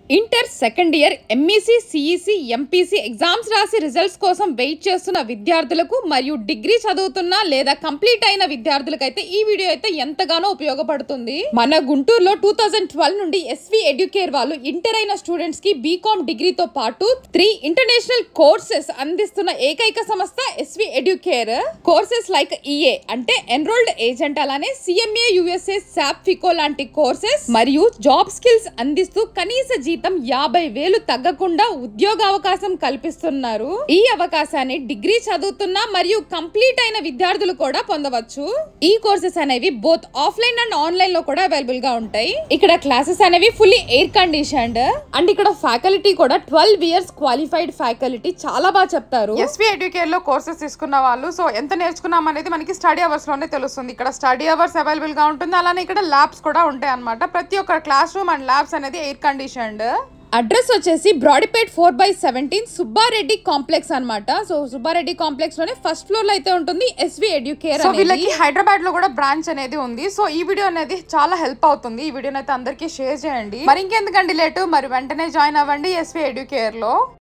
inter second year MEC CEC MPC exams రాసి results కోసం wait చేస్తున్న విద్యార్థులకు మరియు డిగ్రీ చదువుతున్న లేదా కంప్లీట్ అయిన విద్యార్థులకైతే ఈ వీడియో అయితే ఎంతగానో ఉపయోగపడుతుంది మన గుంటూరులో టూ థౌజండ్ ట్వెల్వ్ నుండి ఎస్వి ఎడ్యుకేర్ వాళ్ళు ఇంటర్ అయిన స్టూడెంట్స్ కి బీకామ్ డిగ్రీతో పాటు త్రీ ఇంటర్నేషనల్ కోర్సెస్ అందిస్తున్న ఏకైక సంస్థ SV Educare courses like EA అంటే ఎన్రోల్డ్ ఏజెంట్ అలానే సిఎంఏ యుఎస్ఏ సాప్ ఫికో లాంటి కోర్సెస్ మరియు జాబ్ స్కిల్స్ అందిస్తూ కనీస జీతం యాభై వేలు తగ్గకుండా ఉద్యోగ అవకాశం కల్పిస్తున్నారు ఈ అవకాశాన్ని డిగ్రీ చదువుతున్న మరియు కంప్లీట్ అయిన విద్యార్థులు కూడా పొందవచ్చు ఈ కోర్సెస్ అనేవి బోత్ ఆఫ్లైన్ అండ్ ఆన్లైన్ లో కూడా అవైలబుల్ గా ఉంటాయి ఇక్కడ క్లాసెస్ అనేవి ఫుల్లీ ఎయిర్ కండిషన్డ్ అండ్ ఇక్కడ ఫ్యాకల్టీ కూడా ట్వెల్వ్ ఇయర్స్ క్వాలిఫైడ్ ఫ్యాకల్టీ చాలా బాగా చెప్తారు ఎస్వి ఎడ్యుకేర్ లో కోర్సెస్ తీసుకున్న వాళ్ళు సో ఎంత నేర్చుకున్నాం అనేది మనకి స్టడీ అవర్స్ లోనే తెలుస్తుంది ఇక్కడ స్టడీ అవర్స్ అవైలబుల్ గా ఉంటుంది అలానే ఇక్కడ ల్యాబ్స్ కూడా ఉంటాయి అన్నమాట ప్రతి ఒక్క క్లాస్ రూమ్ అండ్ ల్యాబ్స్ అనేది ఎయిర్ కండిషన్డ్ అడ్రస్ వచ్చేసి Brodipet four by seventeen Subbareddy complex అన్నమాట సో సుబ్బారెడ్డి కాంప్లెక్స్ లోనే ఫస్ట్ ఫ్లోర్ లో అయితే ఉంటుంది ఎస్వి ఎడ్యుకేర్ సో వీళ్ళకి హైదరాబాద్ లో కూడా బ్రాంచ్ అనేది ఉంది సో ఈ వీడియో అనేది చాలా హెల్ప్ అవుతుంది ఈ వీడియోని అయితే అందరికీ షేర్ చేయండి మరి ఇంకెందుకండి లేటు మరి వెంటనే జాయిన్ అవ్వండి ఎస్వి ఎడ్యుకేర్ లో